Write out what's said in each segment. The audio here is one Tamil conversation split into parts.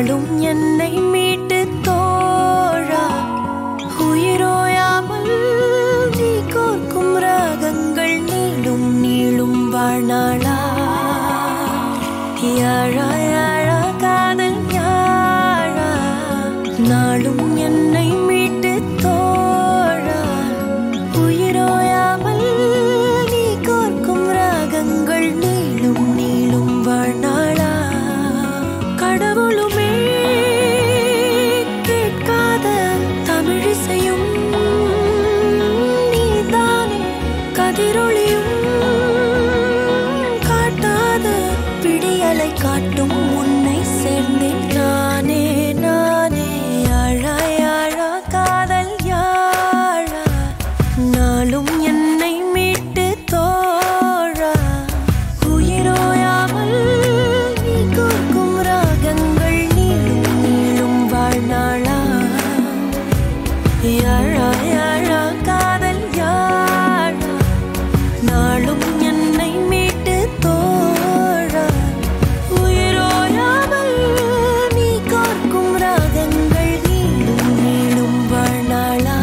நாளும் என்னை மீட்டு தோழா உயிரோயாமல் நீ கோர்க்கும் ராகங்கள் நீளும் நீளும் வாழ்நாளா யாழா யாழா காதல் யாழா நாளும் என்னை மீட்டு தோழா உயிரோயாமல் நீ கோர்க்கும் ராகங்கள் நீளும் நீளும் வாழ்நாளா கடவுளுமே கேட்காத தமிழிசையும் நீதானே கதிரொளியும் காட்டாத பிடியலை காட்டும் உன்னை சேர்ந்தேன் நானே நானே யாழா யாழா காதல் யாழா நாளும் என்னை மீட்டு தோழா உயிரோயாமல் நீ கோர்க்கும் ராகங்கள் நீளும் நீளும் வாழ்நாளா யாழா யாழா காதல் யாழா நாளும் என்னை மீட்டு தோழா உயிரோயாமல் நீ கோர்க்கும் ராகங்கள் நீளும் நீளும் வாழ்நாளா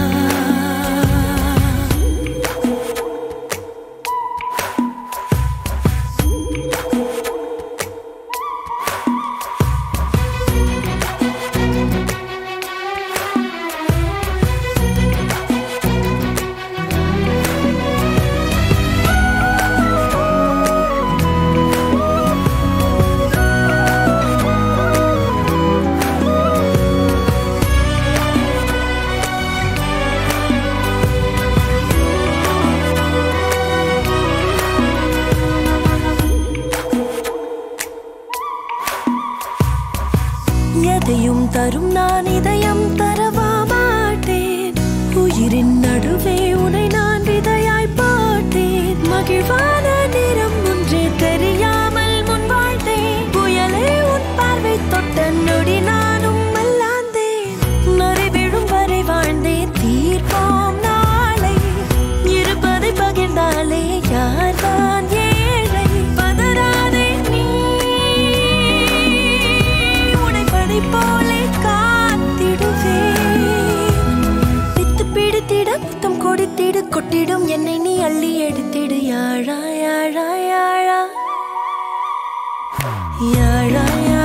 எதையும் தரும் நான் இதயம் தரவா மாட்டேன் உயிரின் நடுவே உனை நான் விதையாய் போட்டேன் மகிழ்வான நிறம் ஒன்றே தெரியாமல் முன் வாழ்ந்தேன் புயலே உன் பார்வை தொட்ட நொடி நானும் மல்லாந்தேன் நொறி விழும் வரை வாழ்ந்தேன் தீர்ப்போம் நாளை இருப்பதை பகிர்ந்தாலே யார்தான் ஏழை பதறாதே நீ உடைப்பதை போலே காத்திடுவேன் பித்து பிடித்திட முத்தம் கொடுத்திடு கொட்டிடும் என்னை நீ அள்ளி எடுத்திடு யாழா யாழா யாழா யாழா யாழா